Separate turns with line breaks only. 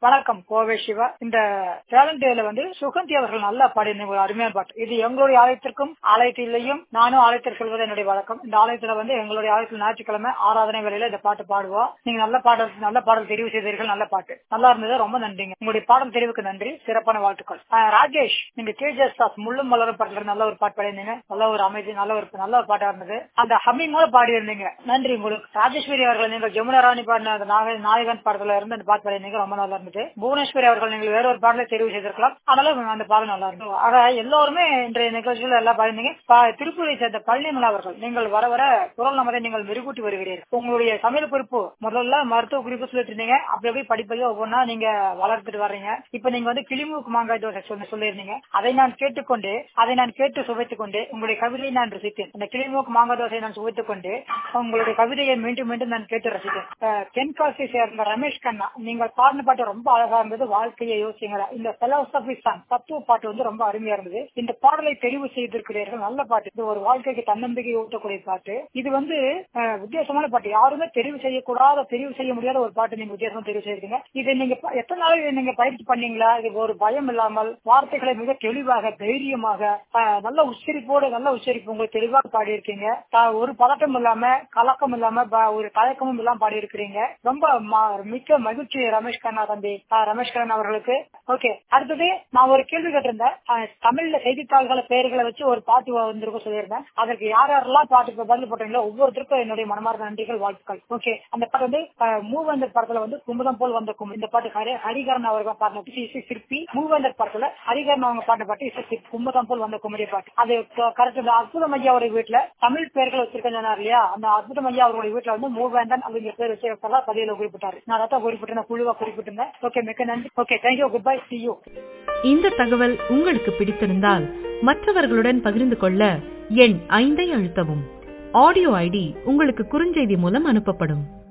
வணக்கம் கோவை சிவா இந்த டேலண்ட் டேல வந்து சுகந்தி அவர்கள் நல்லா பாடின ஒரு அருமையான பாட்டு இது எங்களுடைய ஆலயத்திற்கும் ஆலயத்திலையும் நானும் ஆலயத்திற்கு செல்வது என்னுடைய வழக்கம் இந்த ஆலயத்துல வந்து எங்களுடைய ஆலயத்தில் ஞாயிற்றுக்கிழமை ஆராதனை வேலையில இந்த பாட்டு பாடுவோம் நீங்க நல்ல பாடல் நல்ல பாடல் தெரிவு செய்தீர்கள் நல்ல பாட்டு நல்லா இருந்தது ரொம்ப நன்றிங்க உங்களுடைய பாடல் தெரிவுக்கு நன்றி சிறப்பான வாழ்த்துக்கள் ஆஹ் ராஜேஷ் நீங்க தேஜஸ் தாஸ் முள்ளும் மலரும் பாட்டுல நல்ல ஒரு பாட்டு பாடியிருந்தீங்க நல்ல ஒரு அமைதி நல்ல ஒரு நல்ல ஒரு பாட்டா இருந்தது அந்த ஹம்மிங்கோட பாடி இருந்தீங்க நன்றி உங்களுக்கு ராஜேஸ்வரி அவர்கள் நீங்கள் ஜமுனா ராணி பாடின அந்த நாக- நாயகன் படத்துல இருந்து அந்த பாட்டு பாடினீங்க ரொம்ப நல்லா இருந்தது புவனேஸ்வரி அவர்கள் நீங்கள் வேற ஒரு பாடலை தெரிவு செய்திருக்கலாம் ஆனாலும் அந்த பாடல் நல்லா இருந்தது ஆக எல்லோருமே இன்றைய நிகழ்ச்சியில் எல்லாம் பாடினீங்க ப- திருப்பூரை சேர்ந்த பழனிமலா அவர்கள் நீங்கள் வர வர குரல் நமதை நீங்கள் மெருகூட்டி வருகிறீர்கள் உங்களுடைய சமையல் குறிப்பு முதல்ல மருத்துவ குறிப்பு சொல்லிட்டு இருந்தீங்க அப்படி அப்படியே படிப்படியாக ஒவ்வொன்றா நீங்க வளர்த்துட்டு வர்றீங்க இப்ப நீங்க வந்து கிளிமூக்கு மாங்காய் தோசை சொல்லி சொல்லியிருந்தீங்க அதை நான் கேட்டுக்கொண்டு அதை நான் கேட்டு சுவைத்துக் கொண்டு உங்களுடைய கவிதையை நான் ரசித்தேன் அந்த கிளிமூக்கு மாங்காய் தோசையை நான் சுவைத்துக் கொண்டு உங்களுடைய கவிதையை மீண்டும் மீண்டும் நான் கேட்டு ரசித்தேன் அஹ், தென்காசி சேர்ந்த ரமேஷ் கண்ணா நீங்கள் பாடின பாட்டு ரொம்ப அழகா இருந்தது வாழ்க்கையை யோசிங்களா இந்த பிலாசபி சாங் தத்துவ பாட்டு வந்து ரொம்ப அருமையா இருந்தது இந்த பாடலை தெரிவு செய்திருக்கிறீர்கள் நல்ல பாட்டு இது ஒரு வாழ்க்கைக்கு தன்னம்பிக்கை ஊட்டக்கூடிய பாட்டு இது வந்து அஹ், வித்தியாசமான பாட்டு யாருமே தெரிவு செய்யக்கூடாத தெரிவு செய்ய முடியாத ஒரு பாட்டு நீங்க வித்தியாசமா தெரிவு செய்திருக்கீங்க இது நீங்க ப- எத்தனை நாள் இதை நீங்க பயிற்சி பண்ணீங்களா இது ஒரு பயம் இல்லாமல் வார்த்தைகளை மிக தெளிவாக தைரியமாக அஹ், நல்ல உச்சரிப்போடு நல்ல உச்சரிப்பு உங்களுக்கு தெளிவாக பாடியிருக்கீங்க த- ஒரு பதட்டம் இல்லாம கலக்கம் இல்லாம ப- ஒரு தயக்கமும் இல்லாம பாடியிருக்கிறீங்க ரொம்ப ம- மிக்க மகிழ்ச்சி ரமேஷ் கண்ணா தம்பி அஹ், ரமேஷ் கண்ணா அவர்களுக்கு ஓகே அடுத்தது நான் ஒரு கேள்வி கேட்டிருந்தேன் அஹ், தமிழ்ல செய்தித்தாள்களை பெயர்களை வச்சு ஒரு பாட்டு வந்திருக்கும் சொல்லியிருந்தேன் அதற்கு யார் யாரெல்லாம் பாட்டுக்கு பதில் போட்டீங்களோ ஒவ்வொருத்தருக்கும் என்னுடைய மனமார்ந்த நன்றிகள் வாழ்த்துக்கள் ஓகே அந்த பாட்டு வந்து அஹ், மூவேந்தர் படத்துல வந்து குமுதம் போல் வந்த கும்பு இந்த பாட்டு ஹரி ஹரிகரன் அவர்கள் பாடின பாட்டு இசை சிற்பி மூவேந்தர் படத்துல ஹரிகரன் அவங்க பாடின பாட்டு இசை சிற்பி குமுதம் போல் வந்த குமரி பாட்டு அது கரெக்ட் இந்த அற்புதம் ஐயா அவருடைய வீட்டுல தமிழ் பெயர்கள் வச்சிருக்கேன் சொன்னார் இல்லையா அந்த அற்புதம் ஐயா அவருடைய வீட்டுல வந்து மூவேந்தன் அப்படிங்கிற பேர் வச்சிருக்கா பதில குறிப்பிட்டாரு நான் அதான் குறிப்பிட்டேன் குழுவா குறிப்பிட்டிருந்தேன் ஓகே மிக்க நன்றி okay thank you good bye see you
இந்த தகவல் உங்களுக்கு பிடித்திருந்தால் மற்றவர்களுடன் பகிர்ந்து கொள்ள எண் ஐந்தை அழுத்தவும் ஆடியோ ஐடி உங்களுக்கு குறுஞ்செய்தி மூலம் அனுப்பப்படும்